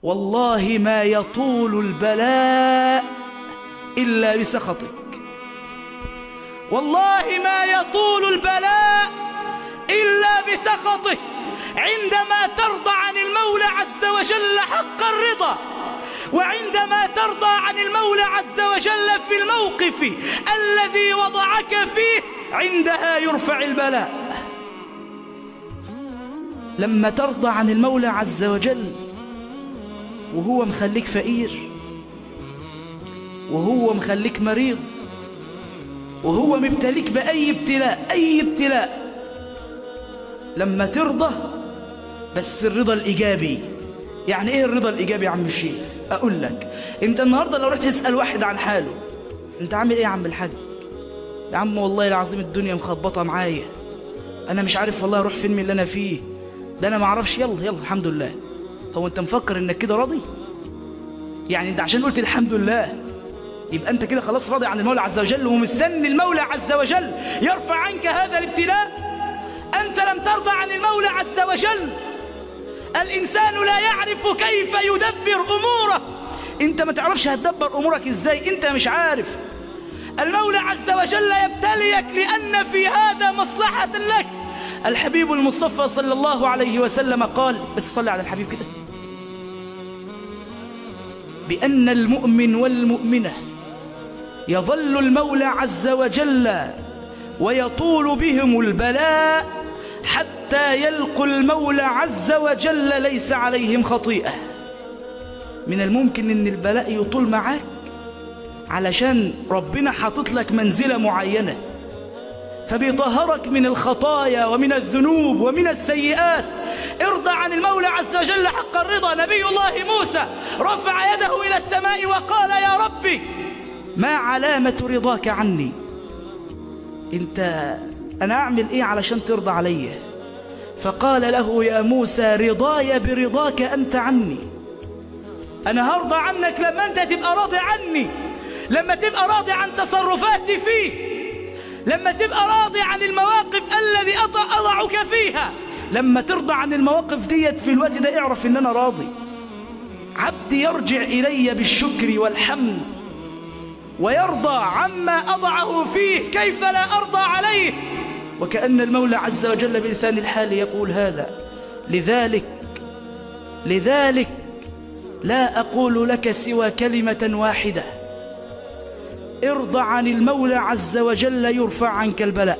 والله ما يطول البلاء إلا بسخطك والله ما يطول البلاء إلا بسخطه عندما ترضى عن المولى عز وجل حق الرضا وعندما ترضى عن المولى عز وجل في الموقف الذي وضعك فيه عندها يرفع البلاء لما ترضى عن المولى عز وجل وهو مخليك فقير وهو مخليك مريض وهو مبتليك بأي ابتلاء أي ابتلاء لما ترضى بس الرضا الإيجابي يعني إيه الرضا الإيجابي يا عم الشيخ أقول لك أنت النهاردة لو رحت تسأل واحد عن حاله أنت عامل إيه يا عم الحاج يا عم والله العظيم الدنيا مخبطة معايا أنا مش عارف والله أروح فين من اللي أنا فيه ده أنا معرفش يلا يلا الحمد لله هو أنت مفكر إنك كده راضي يعني أنت عشان قلت الحمد لله يبقى أنت كده خلاص راضي عن المولى عز وجل ومستني المولى عز وجل يرفع عنك هذا الابتلاء أنت لم ترضى عن المولى عز وجل الإنسان لا يعرف كيف يدبر أموره أنت ما تعرفش هتدبر أمورك إزاي أنت مش عارف المولى عز وجل يبتليك لأن في هذا مصلحة لك الحبيب المصطفى صلى الله عليه وسلم قال بس صلي على الحبيب كده بأن المؤمن والمؤمنة يظل المولى عز وجل ويطول بهم البلاء حتى يلقوا المولى عز وجل ليس عليهم خطيئة من الممكن ان البلاء يطول معاك علشان ربنا حاطط لك منزلة معينة فبيطهرك من الخطايا ومن الذنوب ومن السيئات ارضى عن المولى عز وجل حق الرضا نبي الله موسى رفع يده إلى السماء وقال يا ربي ما علامة رضاك عني انت انا اعمل ايه علشان ترضى عليا فقال له يا موسى رضاي برضاك انت عني انا هرضى عنك لما انت تبقى راضي عني لما تبقى راضي عن تصرفاتي فيه لما تبقى راضي عن المواقف الذي اضعك فيها لما ترضى عن المواقف ديت في الوقت ده اعرف ان انا راضي عبدي يرجع الي بالشكر والحمد ويرضى عما أضعه فيه كيف لا أرضى عليه وكأن المولى عز وجل بلسان الحال يقول هذا لذلك لذلك لا أقول لك سوى كلمة واحدة ارضى عن المولى عز وجل يرفع عنك البلاء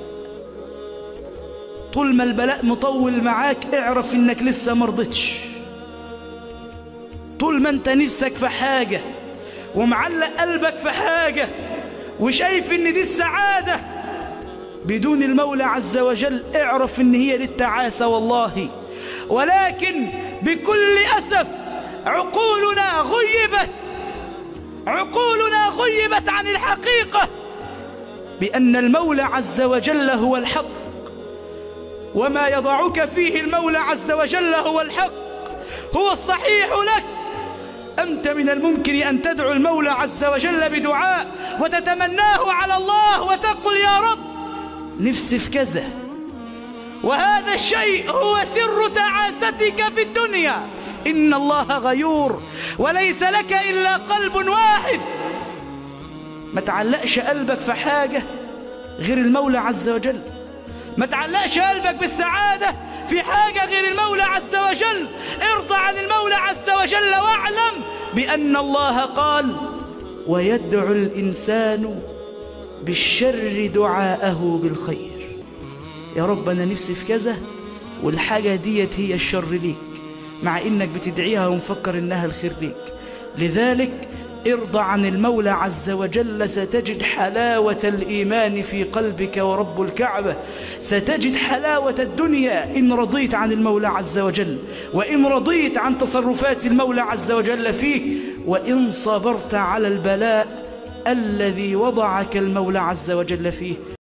طول ما البلاء مطول معاك اعرف انك لسه مرضتش طول ما انت نفسك في حاجه ومعلق قلبك في حاجة وشايف ان دي السعادة بدون المولى عز وجل اعرف ان هي دي التعاسة والله ولكن بكل أسف عقولنا غيبت عقولنا غيبت عن الحقيقة بأن المولى عز وجل هو الحق وما يضعك فيه المولى عز وجل هو الحق هو الصحيح لك أنت من الممكن أن تدعو المولى عز وجل بدعاء وتتمناه على الله وتقول يا رب نفسي في كذا وهذا الشيء هو سر تعاستك في الدنيا إن الله غيور وليس لك إلا قلب واحد ما تعلقش قلبك في حاجة غير المولى عز وجل ما تعلقش قلبك بالسعادة في حاجة غير المولى عز وجل ارضى عن المولى عز وجل واعلم بأن الله قال ويدعو الإنسان بالشر دعاءه بالخير يا رب أنا نفسي في كذا والحاجة ديت هي الشر ليك مع إنك بتدعيها ومفكر إنها الخير ليك لذلك ارضى عن المولى عز وجل ستجد حلاوة الإيمان في قلبك ورب الكعبة ستجد حلاوة الدنيا إن رضيت عن المولى عز وجل وإن رضيت عن تصرفات المولى عز وجل فيك وإن صبرت على البلاء الذي وضعك المولى عز وجل فيه